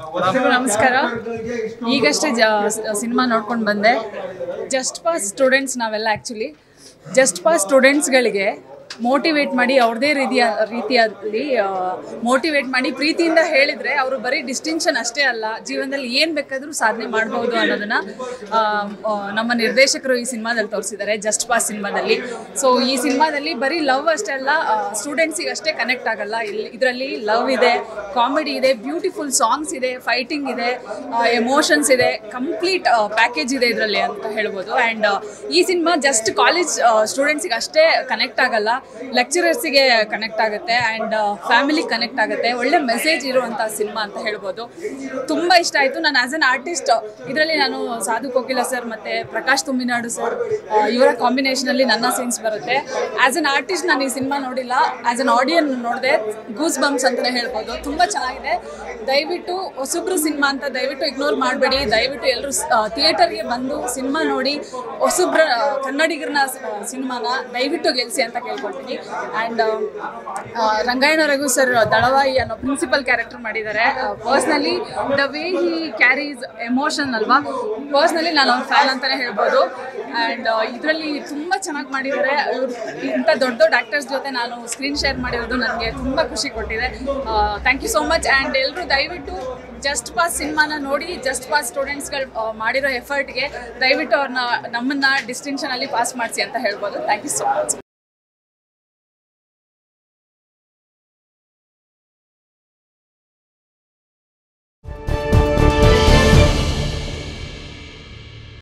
ಎಲ್ರಿಗೂ ನಮಸ್ಕಾರ ಈಗಷ್ಟೇ ಜ ಸಿನಿಮಾ ನೋಡ್ಕೊಂಡು ಬಂದೆ ಜಸ್ಟ್ ಪಾಸ್ ಸ್ಟೂಡೆಂಟ್ಸ್ ನಾವೆಲ್ಲ ಆ್ಯಕ್ಚುಲಿ ಜಸ್ಟ್ ಪಾಸ್ ಸ್ಟೂಡೆಂಟ್ಸ್ಗಳಿಗೆ ಮೋಟಿವೇಟ್ ಮಾಡಿ ಅವ್ರದ್ದೇ ರೀತಿಯ ರೀತಿಯಲ್ಲಿ ಮೋಟಿವೇಟ್ ಮಾಡಿ ಪ್ರೀತಿಯಿಂದ ಹೇಳಿದರೆ ಅವರು ಬರೀ ಡಿಸ್ಟಿಂಕ್ಷನ್ ಅಷ್ಟೇ ಅಲ್ಲ ಜೀವನದಲ್ಲಿ ಏನು ಬೇಕಾದರೂ ಸಾಧನೆ ಮಾಡ್ಬೋದು ಅನ್ನೋದನ್ನು ಆ, ಆ, ನಮ್ಮ ನಿರ್ದೇಶಕರು ಈ ಸಿನಿಮಾದಲ್ಲಿ ತೋರಿಸಿದ್ದಾರೆ ಜಸ್ಟ್ ಪಾಸ್ ಸಿನಿಮಾದಲ್ಲಿ ಸೊ ಈ ಸಿನಿಮಾದಲ್ಲಿ ಬರೀ ಲವ್ ಅಷ್ಟೇ ಅಲ್ಲ ಸ್ಟೂಡೆಂಟ್ಸಿಗೆ ಅಷ್ಟೇ ಕನೆಕ್ಟ್ ಆಗಲ್ಲ ಇಲ್ಲಿ ಇದರಲ್ಲಿ ಲವ್ ಇದೆ ಕಾಮಿಡಿ ಇದೆ ಬ್ಯೂಟಿಫುಲ್ ಸಾಂಗ್ಸ್ ಇದೆ ಫೈಟಿಂಗ್ ಇದೆ ಎಮೋಷನ್ಸ್ ಇದೆ ಕಂಪ್ಲೀಟ್ ಪ್ಯಾಕೇಜ್ ಇದೆ ಇದರಲ್ಲಿ ಅಂತ ಹೇಳ್ಬೋದು ಆ್ಯಂಡ್ ಈ ಸಿನಿಮಾ ಜಸ್ಟ್ ಕಾಲೇಜ್ ಸ್ಟೂಡೆಂಟ್ಸಿಗೆ ಅಷ್ಟೇ ಕನೆಕ್ಟ್ ಆಗಲ್ಲ ಲೆಕ್ಚರರ್ಸಿಗೆ ಕನೆಕ್ಟ್ ಆಗುತ್ತೆ ಆ್ಯಂಡ್ ಫ್ಯಾಮಿಲಿ ಕನೆಕ್ಟ್ ಆಗುತ್ತೆ ಒಳ್ಳೆ ಮೆಸೇಜ್ ಇರುವಂಥ ಸಿನಿಮಾ ಅಂತ ಹೇಳ್ಬೋದು ತುಂಬ ಇಷ್ಟ ಆಯಿತು ನಾನು ಆ್ಯಸ್ ಅನ್ ಆರ್ಟಿಸ್ಟ್ ಇದರಲ್ಲಿ ನಾನು ಸಾಧು ಕೋಕಿಲ ಸರ್ ಮತ್ತು ಪ್ರಕಾಶ್ ತುಂಬಿನಾಡು ಸರ್ ಇವರ ಕಾಂಬಿನೇಷನಲ್ಲಿ ನನ್ನ ಸೀನ್ಸ್ ಬರುತ್ತೆ ಆ್ಯಸ್ ಅನ್ ಆರ್ಟಿಸ್ಟ್ ನಾನು ಈ ಸಿನಿಮಾ ನೋಡಿಲ್ಲ ಆ್ಯಸ್ ಅನ್ ಆಡಿಯನ್ ನೋಡಿದೆ ಗೂಸ್ ಬಂಪ್ಸ್ ಅಂತಲೇ ಹೇಳ್ಬೋದು ತುಂಬ ಚೆನ್ನಾಗಿದೆ ದಯವಿಟ್ಟು ಹೊಸಬ್ರು ಸಿನಿಮಾ ಅಂತ ದಯವಿಟ್ಟು ಇಗ್ನೋರ್ ಮಾಡಬೇಡಿ ದಯವಿಟ್ಟು ಎಲ್ಲರೂ ಥಿಯೇಟರ್ಗೆ ಬಂದು ಸಿನಿಮಾ ನೋಡಿ ಹೊಸಬ್ರ ಕನ್ನಡಿಗರನ್ನ ಸಿನಿಮಾನ ದಯವಿಟ್ಟು ಗೆಲ್ಲಿಸಿ ಅಂತ ಕೇಳ್ಕೊಳ್ತೀನಿ ಆ್ಯಂಡ್ ರಂಗಾಯಣ ರಘು ಸರ್ ದಳವಾಯಿ ಅನ್ನೋ ಪ್ರಿನ್ಸಿಪಲ್ ಕ್ಯಾರೆಕ್ಟರ್ ಮಾಡಿದ್ದಾರೆ personally the way he carries emotion ಅಲ್ವಾ ಪರ್ಸ್ನಲಿ ನಾನು ಅವ್ರ ಫ್ಯಾನ್ ಅಂತಲೇ ಹೇಳ್ಬೋದು ಆ್ಯಂಡ್ ಇದರಲ್ಲಿ ತುಂಬ ಚೆನ್ನಾಗಿ ಮಾಡಿದ್ದಾರೆ ಇವ್ರು ಇಂಥ ದೊಡ್ಡ ದೊಡ್ಡ ಆ್ಯಕ್ಟರ್ಸ್ ಜೊತೆ ನಾನು ಸ್ಕ್ರೀನ್ ಶೇರ್ ಮಾಡಿರೋದು ನನಗೆ ತುಂಬ ಖುಷಿ ಕೊಟ್ಟಿದೆ thank you so much and ಎಲ್ಲರೂ ದಯವಿಟ್ಟು ಜಸ್ಟ್ ಪಾಸ್ ಸಿನಿಮಾನ ನೋಡಿ ಜಸ್ಟ್ ಪಾಸ್ ಸ್ಟೂಡೆಂಟ್ಸ್ಗಳು ಮಾಡಿರೋ ಎಫರ್ಟ್ಗೆ ದಯವಿಟ್ಟು ಅವ್ರನ್ನ ನಮ್ಮನ್ನ ಡಿಸ್ಟಿಂಕ್ಷನಲ್ಲಿ ಪಾಸ್ ಮಾಡಿಸಿ ಅಂತ ಹೇಳ್ಬೋದು ಥ್ಯಾಂಕ್ ಯು ಸೋ ಮಚ್